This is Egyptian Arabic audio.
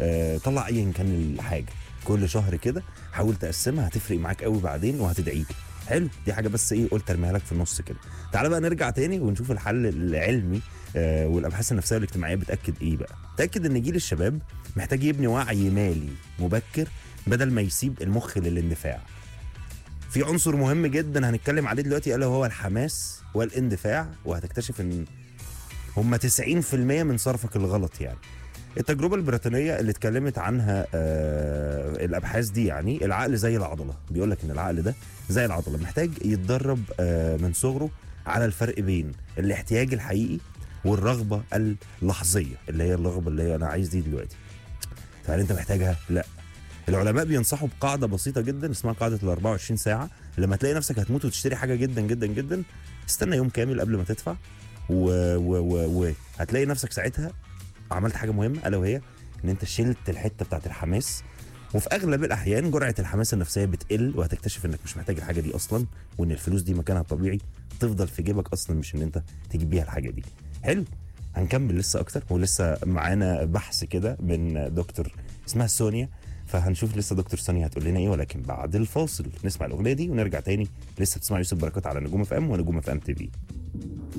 آه طلع ايا كان الحاجه كل شهر كده حاول تقسمها هتفرق معاك قوي بعدين وهتدعي لي حلو دي حاجه بس ايه قلت ارميها لك في النص كده تعال بقى نرجع تاني ونشوف الحل العلمي آه والابحاث النفسيه والاجتماعيه بتاكد ايه بقى تاكد ان جيل الشباب محتاج يبني وعي مالي مبكر بدل ما يسيب المخ للاندفاع في عنصر مهم جدا هنتكلم عليه دلوقتي الا وهو الحماس والاندفاع وهتكتشف ان هم 90% من صرفك الغلط يعني التجربة البريطانية اللي اتكلمت عنها آه الأبحاث دي يعني العقل زي العضلة بيقول لك إن العقل ده زي العضلة محتاج يتدرب آه من صغره على الفرق بين الاحتياج الحقيقي والرغبة اللحظية اللي هي الرغبة اللي هي أنا عايز دي دلوقتي فهل أنت محتاجها؟ لا العلماء بينصحوا بقاعدة بسيطة جدا اسمها قاعدة ال 24 ساعة لما تلاقي نفسك هتموت وتشتري حاجة جدا جدا جدا استنى يوم كامل قبل ما تدفع و... و... و... و... هتلاقي نفسك ساعتها عملت حاجه مهمه الا وهي ان انت شلت الحته بتاعت الحماس وفي اغلب الاحيان جرعه الحماس النفسيه بتقل وهتكتشف انك مش محتاج الحاجه دي اصلا وان الفلوس دي مكانها الطبيعي تفضل في جيبك اصلا مش ان انت تجيب بيها الحاجه دي حلو هنكمل لسه اكتر ولسه معانا بحث كده من دكتور اسمها سونيا فهنشوف لسه دكتور سونيا هتقول لنا ايه ولكن بعد الفاصل نسمع الاغنيه دي ونرجع تاني لسه بتسمع يوسف بركات على نجوم اف ام ونجوم اف ام تي في